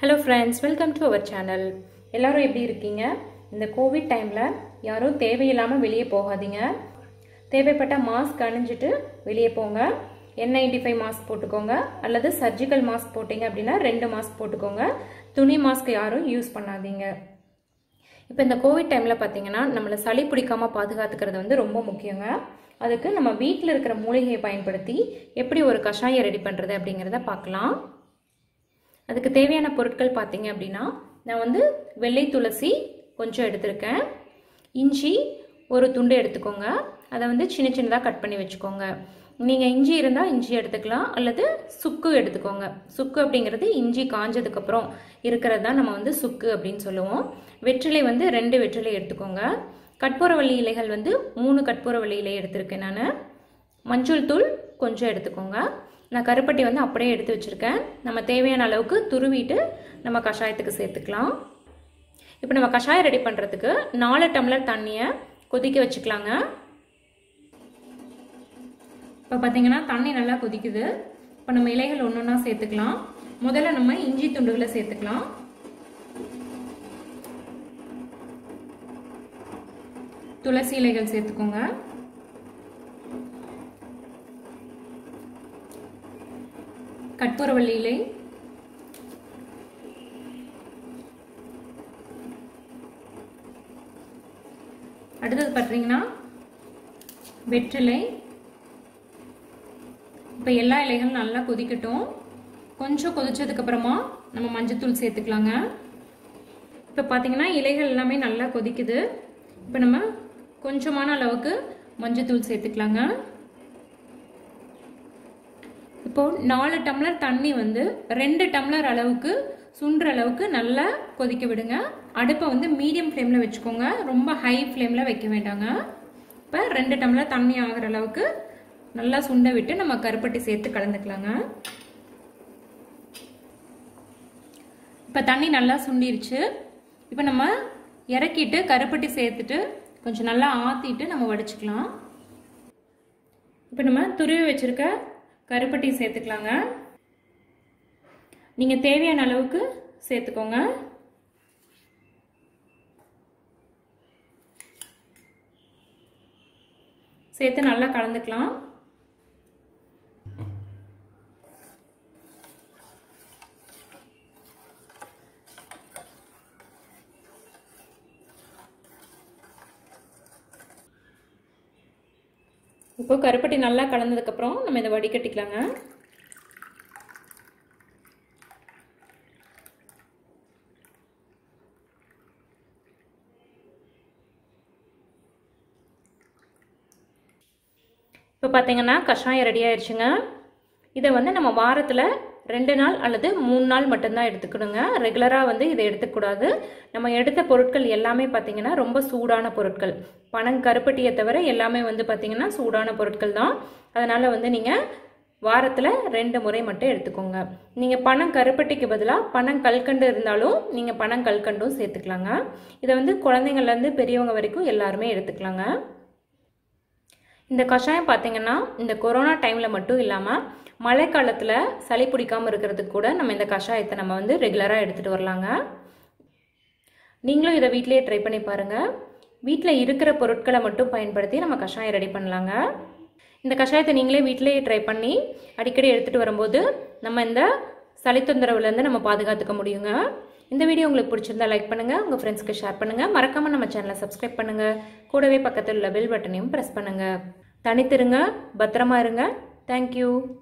hello friends welcome to our channel எல்லாரும் எப்படி இருக்கீங்க இந்த கோவிட் டைமில் யாரும் தேவையில்லாமல் வெளியே போகாதீங்க தேவைப்பட்ட மாஸ்க் அணிஞ்சிட்டு வெளியே போங்க என் நைன்டி ஃபைவ் மாஸ்க் போட்டுக்கோங்க அல்லது சர்ஜிக்கல் மாஸ்க் போட்டிங்க அப்படின்னா ரெண்டு மாஸ்க் போட்டுக்கோங்க துணி மாஸ்க் யாரும் யூஸ் பண்ணாதீங்க இப்போ இந்த கோவிட் டைமில் பார்த்தீங்கன்னா நம்மளை சளி பிடிக்காமல் பாதுகாத்துக்கிறது வந்து ரொம்ப முக்கியங்க அதுக்கு நம்ம வீட்டில் இருக்கிற மூலிகையை பயன்படுத்தி எப்படி ஒரு கஷாயம் ரெடி பண்ணுறது அப்படிங்கிறத பார்க்கலாம் அதுக்கு தேவையான பொருட்கள் பார்த்தீங்க அப்படின்னா நான் வந்து வெள்ளை துளசி கொஞ்சம் எடுத்திருக்கேன் இஞ்சி ஒரு துண்டு எடுத்துக்கோங்க அதை வந்து சின்ன சின்னதாக கட் பண்ணி வச்சுக்கோங்க நீங்கள் இஞ்சி இருந்தால் இஞ்சி எடுத்துக்கலாம் அல்லது சுக்கு எடுத்துக்கோங்க சுக்கு அப்படிங்கிறது இஞ்சி காஞ்சதுக்கப்புறம் இருக்கிறது தான் நம்ம வந்து சுக்கு அப்படின்னு சொல்லுவோம் வெற்றிலை வந்து ரெண்டு வெற்றிலை எடுத்துக்கோங்க கற்பூரவள்ளி இலைகள் வந்து மூணு கற்பூரவள்ளி இலை எடுத்திருக்கேன் நான் மஞ்சள் தூள் கொஞ்சம் எடுத்துக்கோங்க நான் கருப்பட்டி வந்து அப்படியே எடுத்து வச்சுருக்கேன் நம்ம தேவையான அளவுக்கு துருவிட்டு நம்ம கஷாயத்துக்கு சேர்த்துக்கலாம் இப்போ நம்ம கஷாயம் ரெடி பண்ணுறதுக்கு நாலு டம்ளர் தண்ணியை கொதிக்க வச்சுக்கலாங்க இப்போ பார்த்தீங்கன்னா தண்ணி நல்லா கொதிக்குது இப்போ நம்ம இலைகள் ஒன்று ஒன்றா சேர்த்துக்கலாம் முதல்ல நம்ம இஞ்சி துண்டுகளை சேர்த்துக்கலாம் துளசி இலைகள் சேர்த்துக்கோங்க கற்பூரவள்ளி இலை அடுத்தது பார்த்தீங்கன்னா வெற்றிலை இப்போ எல்லா இலைகளும் நல்லா கொதிக்கட்டும் கொஞ்சம் கொதிச்சதுக்கு அப்புறமா நம்ம மஞ்சத்தூள் சேர்த்துக்கலாங்க இப்போ பார்த்தீங்கன்னா இலைகள் எல்லாமே நல்லா கொதிக்குது இப்போ நம்ம கொஞ்சமான அளவுக்கு மஞ்சத்தூள் சேர்த்துக்கலாங்க இப்போ நாலு டம்ளர் தண்ணி வந்து ரெண்டு டம்ளர் அளவுக்கு சுண்டுற அளவுக்கு நல்லா கொதிக்க விடுங்க அடுப்பை வந்து மீடியம் ஃப்ளேமில் வச்சுக்கோங்க ரொம்ப ஹை ஃப்ளேமில் வைக்க வேண்டாங்க இப்போ ரெண்டு டம்ளர் தண்ணி ஆகிற அளவுக்கு நல்லா சுண்ட விட்டு நம்ம கருப்பட்டி சேர்த்து கலந்துக்கலாங்க இப்போ தண்ணி நல்லா சுண்டிருச்சு இப்போ நம்ம இறக்கிட்டு கருப்பட்டி சேர்த்துட்டு கொஞ்சம் நல்லா ஆற்றிட்டு நம்ம வடிச்சுக்கலாம் இப்போ நம்ம துருவி வச்சுருக்க கருப்பட்டி சேர்த்துக்கலாங்க நீங்கள் தேவையான அளவுக்கு சேர்த்துக்கோங்க சேர்த்து நல்லா கலந்துக்கலாம் இப்போ கருப்பட்டி நல்லா கலந்ததுக்கப்புறம் நம்ம இதை வடிகட்டிக்கலாங்க இப்போ பார்த்தீங்கன்னா கஷாயம் ரெடி ஆயிடுச்சுங்க இதை வந்து நம்ம வாரத்தில் ரெண்டு நாள் அல்லது மூணு நாள் மட்டும்தான் எடுத்துக்கணுங்க ரெகுலராக வந்து இதை எடுத்துக்கூடாது நம்ம எடுத்த பொருட்கள் எல்லாமே பார்த்தீங்கன்னா ரொம்ப சூடான பொருட்கள் பணம் கருப்பட்டியை தவிர எல்லாமே வந்து பார்த்தீங்கன்னா சூடான பொருட்கள் தான் அதனால் வந்து நீங்கள் வாரத்தில் ரெண்டு முறை மட்டும் எடுத்துக்கோங்க நீங்கள் பணம் கருப்பட்டிக்கு பதிலாக பணம் கல்கண்டு இருந்தாலும் நீங்கள் பணம் கல்கண்டும் சேர்த்துக்கலாங்க இதை வந்து குழந்தைங்கள்லேருந்து பெரியவங்க வரைக்கும் எல்லாருமே எடுத்துக்கலாங்க இந்த கஷாயம் பார்த்தீங்கன்னா இந்த கொரோனா டைமில் மட்டும் இல்லாமல் மழை காலத்தில் சளி பிடிக்காமல் இருக்கிறதுக்கு கூட நம்ம இந்த கஷாயத்தை நம்ம வந்து ரெகுலராக எடுத்துகிட்டு வரலாங்க நீங்களும் இதை வீட்டிலேயே ட்ரை பண்ணி பாருங்கள் வீட்டில் இருக்கிற பொருட்களை மட்டும் பயன்படுத்தி நம்ம கஷாயம் ரெடி பண்ணலாங்க இந்த கஷாயத்தை நீங்களே வீட்டிலேயே ட்ரை பண்ணி அடிக்கடி எடுத்துகிட்டு வரும்போது நம்ம இந்த சளி தொந்தரவுலேருந்து நம்ம பாதுகாத்துக்க முடியுங்க இந்த வீடியோ உங்களுக்கு பிடிச்சிருந்தா லைக் பண்ணுங்கள் உங்கள் ஃப்ரெண்ட்ஸ்க்கு ஷேர் பண்ணுங்கள் மறக்காமல் நம்ம சேனலை சப்ஸ்கிரைப் பண்ணுங்கள் கூடவே பக்கத்தில் உள்ள பெல் பட்டனையும் ப்ரெஸ் பண்ணுங்கள் தனித்திருங்க பத்திரமா இருங்க தேங்க்யூ